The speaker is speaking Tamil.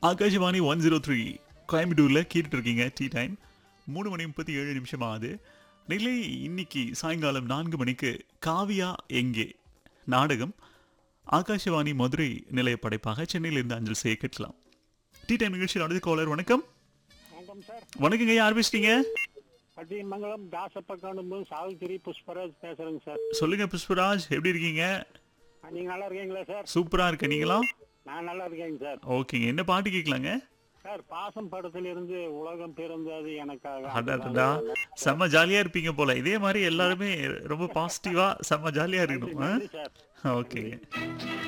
ஆகாஷவாணி ஒன் ஜீரோ த்ரீ கோயம்புத்தூரில் கேட்டுட்டு இருக்கீங்க டீ டைம் மூணு மணி முப்பத்தி ஏழு நிமிஷம் ஆகுது நிலை இன்னைக்கு சாயங்காலம் நான்கு மணிக்கு காவியா எங்கே நாடகம் ஆகாஷவாணி மதுரை நிலைய படைப்பாக சென்னையிலிருந்து அஞ்சல் செய்ய கேட்கலாம் டீ டைம் நிகழ்ச்சியில் அடுத்த காலர் வணக்கம் வணக்கம் சார் வணக்கங்க யார் பேசுறீங்க பட்டிமங்கலம் தாசப்ப காணும்பு சாவித்திரி புஷ்பராஜ் பேசுறேங்க சார் சொல்லுங்க புஷ்பராஜ் எப்படி இருக்கீங்க நீங்க நல்லா இருக்கீங்களா சார் சூப்பரா இருக்க நீங்களா நான் நல்லா இருக்கேங்க சார் ஓகேங்க என்ன பாட்டு கேட்கலாங்க சார் பாசம் படத்திலிருந்து உலகம் பிறந்தது எனக்காக அடடா செம்ம ஜாலியா இருப்பீங்க போல இதே மாதிரி எல்லாருமே ரொம்ப பாசிட்டிவா செம்ம ஜாலியா இருக்கணும் ஆ? நன்றி சார் ஓகேங்க